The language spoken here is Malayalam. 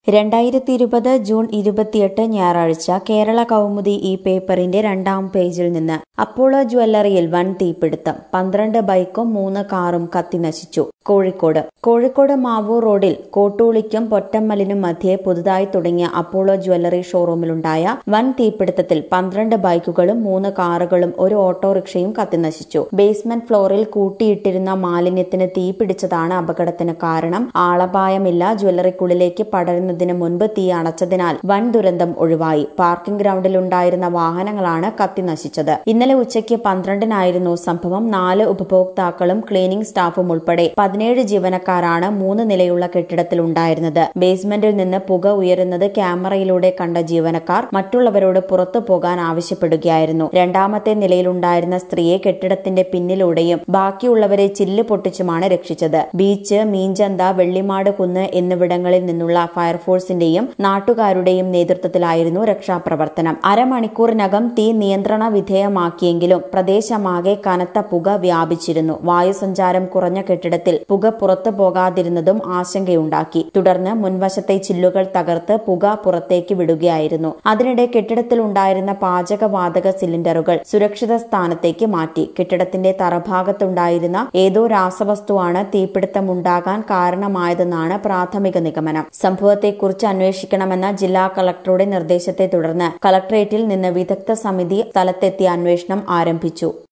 രണ്ടായിരത്തി ഇരുപത് ജൂൺ ഇരുപത്തിയെട്ട് ഞായറാഴ്ച കേരള കൗമുദി ഈ പേപ്പറിന്റെ രണ്ടാം പേജിൽ നിന്ന് അപ്പോളോ ജ്വല്ലറിയിൽ വൻ തീപിടുത്തം പന്ത്രണ്ട് ബൈക്കും മൂന്ന് കാറും കത്തിനശിച്ചു കോഴിക്കോട് കോഴിക്കോട് മാവൂർ റോഡിൽ കോട്ടൂളിക്കും പൊറ്റമ്മലിനും മധ്യേ പുതുതായി തുടങ്ങിയ അപ്പോളോ ജ്വല്ലറി ഷോറൂമിലുണ്ടായ വൻ തീപിടുത്തത്തിൽ പന്ത്രണ്ട് ബൈക്കുകളും മൂന്ന് കാറുകളും ഒരു ഓട്ടോറിക്ഷയും കത്തിനശിച്ചു ബേസ്മെന്റ് ഫ്ലോറിൽ കൂട്ടിയിട്ടിരുന്ന മാലിന്യത്തിന് തീപിടിച്ചതാണ് അപകടത്തിന് കാരണം ആളപായമില്ല ജ്വല്ലറിക്കുള്ളിലേക്ക് പടരുന്നതിന് മുൻപ് തീ അണച്ചതിനാൽ വൻ ദുരന്തം ഒഴിവായി പാർക്കിംഗ് ഗ്രൗണ്ടിൽ ഉണ്ടായിരുന്ന വാഹനങ്ങളാണ് കത്തിനശിച്ചത് ഇന്നലെ ഉച്ചയ്ക്ക് പന്ത്രണ്ടിനായിരുന്നു സംഭവം നാല് ഉപഭോക്താക്കളും ക്ലീനിംഗ് സ്റ്റാഫും ഉൾപ്പെടെ പതിനേഴ് ജീവനക്കാരാണ് മൂന്ന് നിലയുള്ള കെട്ടിടത്തിൽ ഉണ്ടായിരുന്നത് ബേസ്മെന്റിൽ നിന്ന് പുക ഉയരുന്നത് ക്യാമറയിലൂടെ കണ്ട ജീവനക്കാർ മറ്റുള്ളവരോട് പുറത്തു പോകാൻ ആവശ്യപ്പെടുകയായിരുന്നു രണ്ടാമത്തെ നിലയിലുണ്ടായിരുന്ന സ്ത്രീയെ കെട്ടിടത്തിന്റെ പിന്നിലൂടെയും ബാക്കിയുള്ളവരെ ചില്ല് പൊട്ടിച്ചുമാണ് രക്ഷിച്ചത് ബീച്ച് മീഞ്ചന്ത വെള്ളിമാട് കുന്ന് എന്നിവിടങ്ങളിൽ നിന്നുള്ള ഫയർഫോഴ്സിന്റെയും നാട്ടുകാരുടെയും നേതൃത്വത്തിലായിരുന്നു രക്ഷാപ്രവർത്തനം അരമണിക്കൂറിനകം തീ നിയന്ത്രണ വിധേയമാക്കിയെങ്കിലും പ്രദേശമാകെ കനത്ത പുക വ്യാപിച്ചിരുന്നു വായുസഞ്ചാരം കുറഞ്ഞ കെട്ടിടത്തിൽ പുക പുറത്തു പോകാതിരുന്നതും ആശങ്കയുണ്ടാക്കി തുടർന്ന് മുൻവശത്തെ ചില്ലുകൾ തകർത്ത് പുക പുറത്തേക്ക് വിടുകയായിരുന്നു അതിനിടെ കെട്ടിടത്തിലുണ്ടായിരുന്ന പാചകവാതക സിലിണ്ടറുകൾ സുരക്ഷിത സ്ഥാനത്തേക്ക് മാറ്റി കെട്ടിടത്തിന്റെ തറഭാഗത്തുണ്ടായിരുന്ന ഏതോ രാസവസ്തുവാണ് തീപിടുത്തമുണ്ടാകാൻ കാരണമായതെന്നാണ് പ്രാഥമിക നിഗമനം സംഭവത്തെക്കുറിച്ച് അന്വേഷിക്കണമെന്ന ജില്ലാ കളക്ടറുടെ നിർദ്ദേശത്തെ തുടർന്ന് കളക്ടറേറ്റിൽ നിന്ന് വിദഗ്ധ സമിതി സ്ഥലത്തെത്തി അന്വേഷണം ആരംഭിച്ചു